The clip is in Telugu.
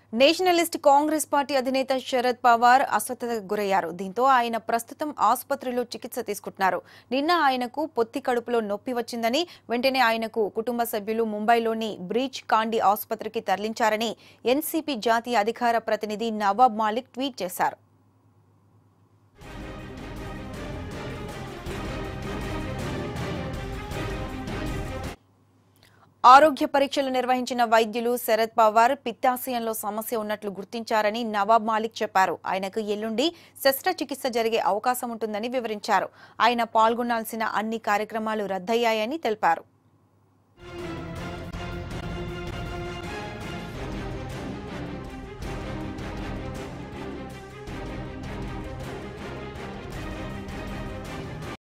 నేషనలిస్ట్ కాంగ్రెస్ పార్టీ అధినేత శరద్ పవార్ అస్వస్థతకు గురయ్యారు దీంతో ఆయన ప్రస్తుతం ఆసుపత్రిలో చికిత్స తీసుకుంటున్నారు నిన్న ఆయనకు పొత్తి కడుపులో నొప్పి వచ్చిందని వెంటనే ఆయనకు కుటుంబ సభ్యులు ముంబైలోని బ్రీచ్ కాండి ఆసుపత్రికి తరలించారని ఎన్సీపీ జాతీయ అధికార ప్రతినిధి నవాబ్ మాలిక్ ట్వీట్ చేశారు ఆరోగ్య పరీక్షలు నిర్వహించిన వైద్యులు శరద్ పవార్ పిత్తాశయంలో సమస్య ఉన్నట్లు గుర్తించారని నవాబ్ మాలిక్ చెప్పారు ఆయనకు ఎల్లుండి శస్త్రచికిత్స జరిగే అవకాశం ఉంటుందని వివరించారు ఆయన పాల్గొనాల్సిన అన్ని కార్యక్రమాలు రద్దయ్యాయని తెలిపారు